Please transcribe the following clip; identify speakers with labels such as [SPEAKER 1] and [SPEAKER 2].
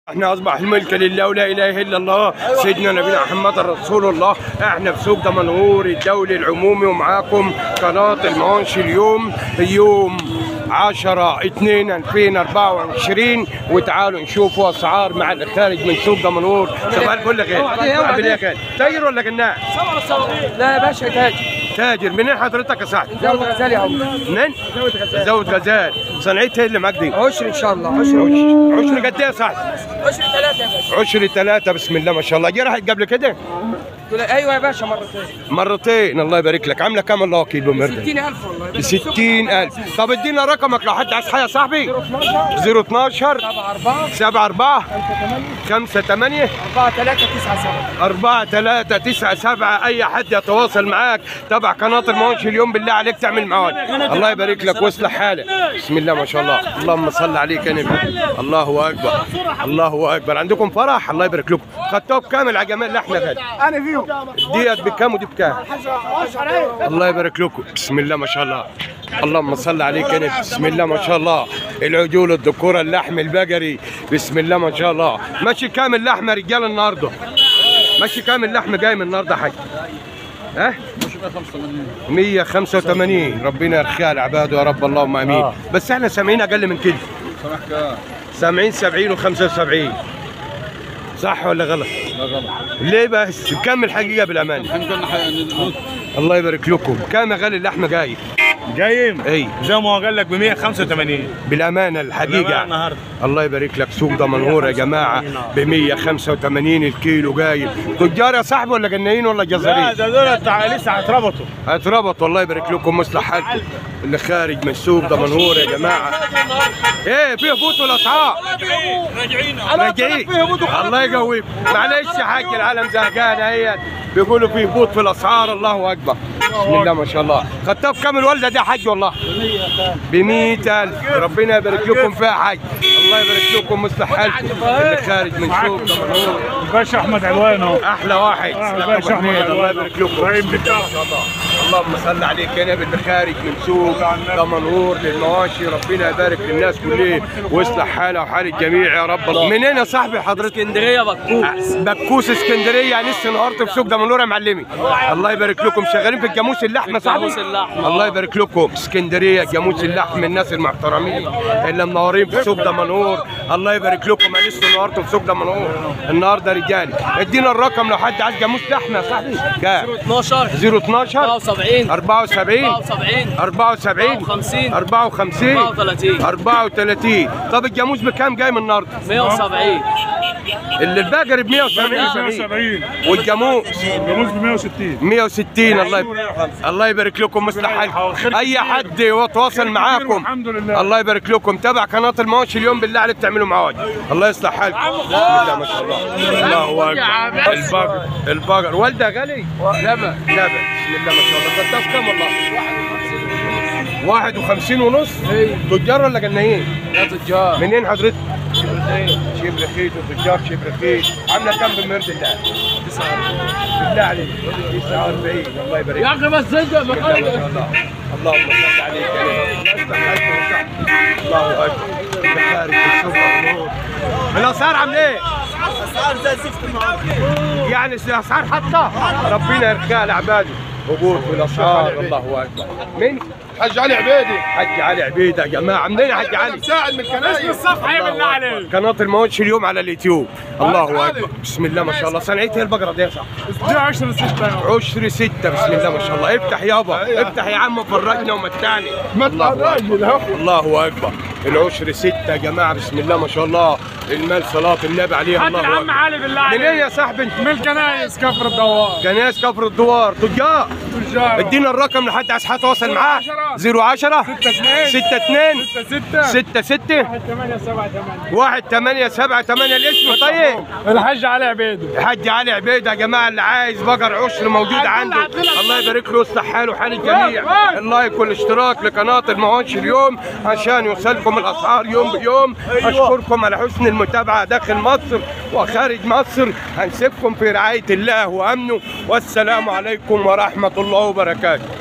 [SPEAKER 1] احنا اصبح الملك لله ولا اله الا الله سيدنا نبينا محمد رسول الله احنا في سوق دمنهور الدولي العمومي ومعاكم قناه المانش اليوم يوم 10 2 2024 وتعالوا نشوفوا اسعار مع الخارج من سوق دمنهور صباح الفل يا غالي عامل ايه يا غالي تاجر ولا جناح؟
[SPEAKER 2] لا يا باشا تاج
[SPEAKER 1] تاجر منين حضرتك يا صاحبي؟
[SPEAKER 2] زود غزال يا عم
[SPEAKER 1] منين؟ زود غزال صنعتها اللي معاك دي
[SPEAKER 2] عشر ان شاء الله عشر
[SPEAKER 1] عشر عشر قد ايه يا صاحبي؟
[SPEAKER 2] عشر ثلاثة يا باشا
[SPEAKER 1] عشر ثلاثة بسم الله ما شاء الله جرحت قبل كده
[SPEAKER 2] تقول ايوه يا باشا مرتين
[SPEAKER 1] مرتين الله يبارك لك عامله كام الله كيلو مرده
[SPEAKER 2] 60000 والله يا
[SPEAKER 1] ب
[SPEAKER 2] باشا
[SPEAKER 1] 60000 طب ادينا رقمك لو حد عايز حاجه يا صاحبي 012
[SPEAKER 2] 4
[SPEAKER 1] 7 4 5 8
[SPEAKER 2] 4 3 9 7
[SPEAKER 1] 4 3 9 7 اي حد يتواصل معاك تبع قناه المونش اليوم بالله عليك تعمل معاك الله يبارك لك ويصلح حالك بسم الله ما شاء الله اللهم صل عليك يا نبي الله اكبر الله اكبر عندكم فرح الله يبارك لكم خدتوه بكام العجمال اللي احنا غالي
[SPEAKER 2] انا فيهم
[SPEAKER 1] ديت بكام ودي بكام الله يبارك لكم بسم الله ما شاء الله اللهم صل عليك يا نبي بسم الله ما شاء الله العجول الذكوره اللحم البقري بسم الله ما شاء الله ماشي كام اللحمه رجال النهارده ماشي كام اللحم جاي من النهارده حاج ها 185 ربنا يرخيها لعباده يا رب اللهم امين بس احنا سامعين اقل من كده سامعين 70 و75 صح ولا غلط؟
[SPEAKER 3] لا غلط
[SPEAKER 1] ليه بس كم الحقيقه بالامانه
[SPEAKER 3] احنا كنا حي...
[SPEAKER 1] الله يبارك لكم كم غالي اللحمه جاي
[SPEAKER 3] جايين
[SPEAKER 1] اي
[SPEAKER 3] زي ما هو قال لك ب 185
[SPEAKER 1] بالامانه الحقيقه
[SPEAKER 3] النهارده
[SPEAKER 1] الله يبارك لك سوق دمنهور يا جماعه ب 185 الكيلو جاي تجار يا صاحبي ولا جنايين ولا
[SPEAKER 3] لا
[SPEAKER 1] جزارين
[SPEAKER 3] ده دول تع- لسه هيتربطوا
[SPEAKER 1] هتربط والله يبارك لكم مصلح حالكم اللي خارج من سوق دمنهور يا جماعه ايه في هبوط الاسعار راجعين الله يقويكم معلش يا حاج العالم زهقان اهي بيقولوا في هبوط في الاسعار الله اكبر بسم الله ما شاء الله خدتها بكام الوالده دي يا حاج والله ب 100000 ربنا يبارك لكم فيها حاج الله يبارك لكم مصلح حالكم اللي خارج من سوق دمنهور
[SPEAKER 3] الباشا احمد علوان اهو
[SPEAKER 1] احلى واحد
[SPEAKER 3] باشا أحمد
[SPEAKER 1] الله يبارك لكم
[SPEAKER 3] إبراهيم
[SPEAKER 1] بسم الله ما شاء الله اللهم صل عليك يا نبي اللي خارج من سوق دمنهور للمواشي ربنا يبارك للناس كلها ويصلح حالها وحال الجميع يا رب منين يا صاحبي حضرتك
[SPEAKER 2] اسكندريه بكوس
[SPEAKER 1] بكوس اسكندريه يعني لسه النهارده في سوق دمنهور يا معلمي الله يبارك لكم شغالين في الجاموس اللحم يا صاحبي
[SPEAKER 2] جاموس اللحم.
[SPEAKER 1] الله يبارك لكم اسكندريه جاموس اللحم الناس المحترمين اللي منورين في سوق دمنهور الله يبارك لكم انا لسه النهارده في سوق دمنهور النهارده رجالي ادينا الرقم لو حد عايز جاموس لحم يا صاحبي كام
[SPEAKER 2] 12
[SPEAKER 1] 012
[SPEAKER 2] 74
[SPEAKER 1] 74
[SPEAKER 2] 74
[SPEAKER 1] 74
[SPEAKER 2] 54
[SPEAKER 1] 54
[SPEAKER 2] 34
[SPEAKER 1] 34 طب الجاموس بكام جاي من النهارده؟
[SPEAKER 2] 170
[SPEAKER 1] اللي الباقر ب 170
[SPEAKER 3] 170
[SPEAKER 1] والجاموس
[SPEAKER 3] الجاموس ب 160
[SPEAKER 1] 160 الله يب... الله يبارك لكم مصلح حالكم اي حد يتواصل معاكم
[SPEAKER 3] الحمد لله.
[SPEAKER 1] الله يبارك لكم تابع قناه المواشي اليوم بالله عليك تعملوا معاي الله يصلح حالكم بسم الله ما شاء الله الله اكبر البقر البقر والده غالي لبن لبن بسم الله ما شاء الله خدتها بكام والله 51 ونص تجار ولا جنايين؟
[SPEAKER 2] يا تجار
[SPEAKER 1] منين حضرتك؟ شيب رخيص وتجار شيب رخيص عامله كام بالمرد الله؟ بالله عليك 49 الله يبارك
[SPEAKER 2] يا اخي بس انت
[SPEAKER 1] ما شاء الله اللهم صل عليك يا نبي. الله يصلح حالكم وصحبه. الله اكبر انت خارج من السوق مبروك. الاسعار عامله ايه؟
[SPEAKER 4] اسعار زي الزفت النهارده
[SPEAKER 1] يعني الاسعار حتى ربنا يرخيها لعباده هبوط في الاسعار الله اكبر مين؟
[SPEAKER 4] حاج علي عبيدي
[SPEAKER 1] حج علي عبيده يا جماعه منين يا حج علي؟
[SPEAKER 4] مساعد من الكنائس
[SPEAKER 1] الله أكبر. قناة الموتش اليوم على اليوتيوب الله اكبر بسم الله ما شاء الله صنعتها البقرة دي يا صاحبي
[SPEAKER 3] دي 10 6
[SPEAKER 1] عشر ستة بسم الله ما شاء الله افتح يابا افتح يا عم فرجنا ومتعني
[SPEAKER 4] ما
[SPEAKER 1] الله
[SPEAKER 4] تقربني
[SPEAKER 1] أكبر.
[SPEAKER 4] له
[SPEAKER 1] الله اكبر العشر ستة يا جماعة بسم الله ما شاء الله المال صلاة النبي عليها الله اكبر
[SPEAKER 3] علي بالله
[SPEAKER 1] منين يا صاحبي انت؟
[SPEAKER 3] من الكنايس كفر الدوار
[SPEAKER 1] كناس كفر الدوار تجار
[SPEAKER 3] تجار
[SPEAKER 1] ادينا الرقم لحد عايز يتواصل معاه 010 62
[SPEAKER 3] 6 6
[SPEAKER 1] 6 6
[SPEAKER 3] 8 7 8
[SPEAKER 1] 1 8 7 8 الاسم طيب
[SPEAKER 3] الحاج علي عبيدي
[SPEAKER 1] الحاج علي عبيده يا جماعه اللي عايز بقر عشر موجود عنده الله يبارك له ويصلح حاله وحال الجميع اللايك والاشتراك لقناه الموانش اليوم عشان يوصلكم الاسعار يوم بيوم اشكركم على حسن المتابعه داخل مصر وخارج مصر هنسيبكم في رعايه الله وامنه والسلام عليكم ورحمه الله وبركاته